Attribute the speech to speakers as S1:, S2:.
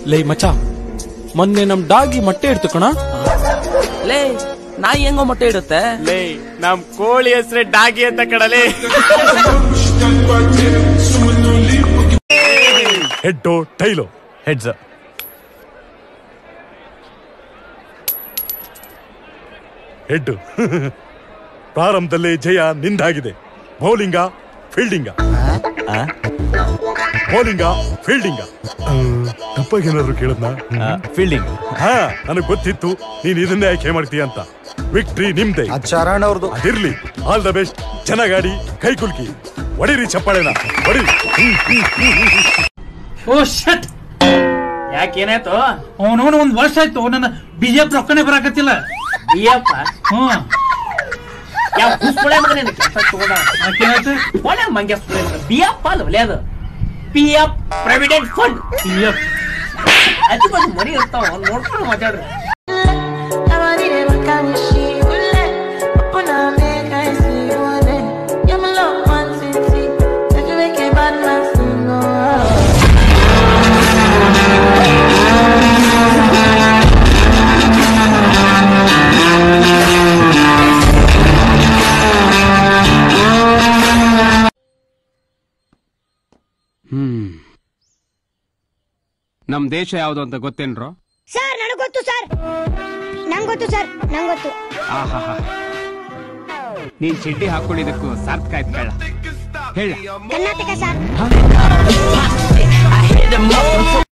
S1: ಲೇ ಮಚ ಮೊನ್ನೆ ನಮ್ ಡಾಗಿ ಮೊಟ್ಟೆ ಇಡ್ತು ಕಣ
S2: ಲೇ ನಾಯಿ ಹೆಂಗೋ ಮೊಟ್ಟೆ ಇಡುತ್ತೆ
S3: ಲೇ ನಮ್ ಕೋಳಿ ಹೆಸ್ರೆ ಡಾಗಿ ಅಂತ ಕಡಲೆ
S4: ಹೆಡ್ಡು ಟೈಲು
S5: ಹೆಡ್ಸ್
S4: ಹೆಡ್ ಪ್ರಾರಂಭದಲ್ಲಿ ಜಯ ನಿಂದಾಗಿದೆ ಬೌಲಿಂಗ ಫೀಲ್ಡಿಂಗ ಬೌಲಿಂಗ ಫೀಲ್ಡಿಂಗ ತಪ್ಪಾಗೇನಾದ್ರು ಕೇಳದ್ನ
S5: ಫೀಲ್ಡಿಂಗ್
S4: ಹಾ ನನಗ್ ಗೊತ್ತಿತ್ತು ನೀನ್ ಇದನ್ನೇ ಆಯ್ಕೆ ಮಾಡ್ತೀಯ ಅಂತ ವಿಕ್ಟ್ರಿ ನಿಮ್ದೆ
S6: ಚರಣ್ ಅವ್ರದ್ದು
S4: ಅದಿರ್ಲಿ ಆಲ್ ದ ಬೆಸ್ಟ್ ಚೆನ್ನಾಗಾಡಿ ಕೈ ಕುಲ್ಕಿ ಹೊಡಿರಿ ಚಪ್ಪಾಳೆನ ಹೊಡಿ
S7: ಓ ಶಟ್
S3: ಯಾಕೇನಾಯ್ತು
S7: ಅವನವನು ಒಂದ್ ವರ್ಷ ಆಯ್ತು ನನ್ನ ಬಿಜೆಪಿ ರೊಕ್ಕನೇ ಬರಾಕತ್ತಿಲ್ಲ
S3: ಅಯ್ಯಪ್ಪ
S7: ಹ್ಮ್
S3: ಯಾವ ಕುಸ್ಕೊಳೆ ಮಗನೇ ಕೆಲಸ ತಗೊಂಡ
S7: ಯಾಕೇನಾಯ್ತು
S3: ಒಳ್ಳೆ ಮಂಗ್ಯ ಸುಳೆ ಮಗ ಬಿ ಎಫ್ ಅಲ್ಲ ಒಲೆ ಅದು P F provident fund
S7: PF.
S3: ಅದ್ರ ಬಗ್ಗೆ ಮನಿ ಇರ್ತಾವ ನೋಡ್ಕೊಂಡು ಮಾತಾಡ್ರಿ
S8: ನಮ್ ದೇಶ ಯಾವ್ದು ಅಂತ ಗೊತ್ತೇನ್ರೋ
S9: ಸರ್ ನನಗೆ ಗೊತ್ತು ಸರ್ ನಂಗೆ ಗೊತ್ತು ಸರ್ ನಂಗೆ ಗೊತ್ತು
S8: ಆಹಾಹಾ ನೀನ್ ಚಿಡ್ಡಿ ಹಾಕೊಂಡಿದ್ದಕ್ಕೂ ಸಾರ್ಥಕ ಆಯ್ತು ಕಳ್ಳ ಹೇಳ
S9: ಕರ್ನಾಟಕ ಸರ್